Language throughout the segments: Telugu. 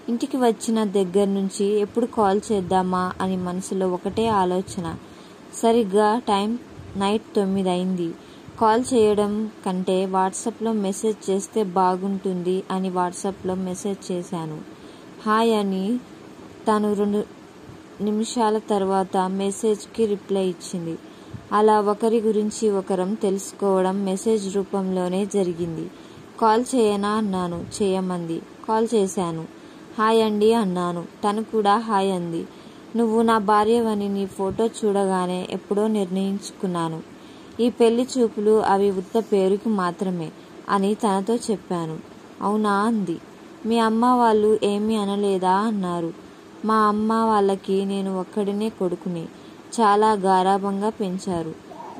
ఇంటికి వచ్చిన దగ్గర నుంచి ఎప్పుడు కాల్ చేద్దామా అని మనసులో ఒకటే ఆలోచన సరిగ్గా టైం నైట్ తొమ్మిది అయింది కాల్ చేయడం కంటే వాట్సాప్లో మెసేజ్ చేస్తే బాగుంటుంది అని వాట్సాప్లో మెసేజ్ చేశాను హాయ్ అని తను రెండు నిమిషాల తర్వాత మెసేజ్కి రిప్లై ఇచ్చింది అలా ఒకరి గురించి ఒకరం తెలుసుకోవడం మెసేజ్ రూపంలోనే జరిగింది కాల్ చేయనా అన్నాను చేయమంది కాల్ చేశాను హాయ్ అండి అన్నాను తను కూడా హాయ్ అంది నువ్వు నా భార్యవని నీ ఫోటో చూడగానే ఎప్పుడో నిర్ణయించుకున్నాను ఈ పెళ్లి చూపులు అవి ఉత్త పేరుకి మాత్రమే అని తనతో చెప్పాను అవునా అంది మీ అమ్మ వాళ్ళు ఏమీ అనలేదా అన్నారు మా అమ్మ వాళ్ళకి నేను ఒక్కడినే కొడుకుని చాలా గారాభంగా పెంచారు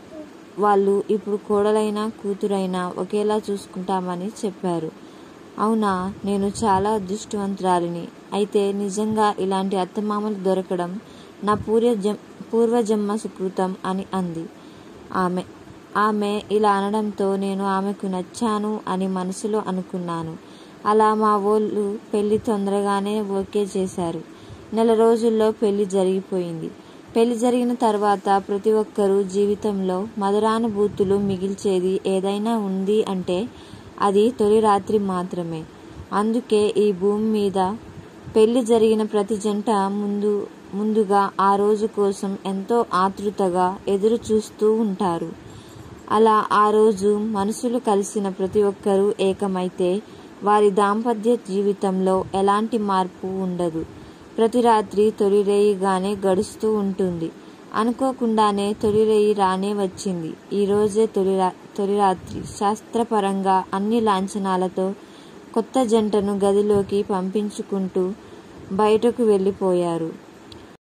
వాళ్ళు ఇప్పుడు కోడలైనా కూతురైనా ఒకేలా చూసుకుంటామని చెప్పారు అవునా నేను చాలా అదృష్టవంతురాలిని అయితే నిజంగా ఇలాంటి అత్తమామలు దొరకడం నా పూర్వ జం పూర్వజన్మ సుకృతం అని అంది ఆమె ఆమె ఇలా అనడంతో నేను ఆమెకు నచ్చాను అని మనసులో అనుకున్నాను అలా మా వాళ్ళు పెళ్లి తొందరగానే ఓకే చేశారు నెల రోజుల్లో పెళ్లి జరిగిపోయింది పెళ్లి జరిగిన తర్వాత ప్రతి ఒక్కరూ జీవితంలో మధురానుభూతులు మిగిల్చేది ఏదైనా ఉంది అంటే అది తొలి రాత్రి మాత్రమే అందుకే ఈ భూమి మీద పెళ్లి జరిగిన ప్రతి జంట ముందు ముందుగా ఆ రోజు కోసం ఎంతో ఆతృతగా ఎదురు చూస్తూ ఉంటారు అలా ఆ రోజు మనసులు కలిసిన ప్రతి ఒక్కరూ ఏకమైతే వారి దాంపత్య జీవితంలో ఎలాంటి మార్పు ఉండదు ప్రతి రాత్రి తొలిరేయిగానే గడుస్తూ ఉంటుంది అనుకోకుండానే తొలిరేయి రానే వచ్చింది ఈ రోజే తొలి తొలి రాత్రి శాస్త్రపరంగా అన్ని లాంఛనాలతో కొత్త జంటను గదిలోకి పంపించుకుంటూ బయటకు వెళ్ళిపోయారు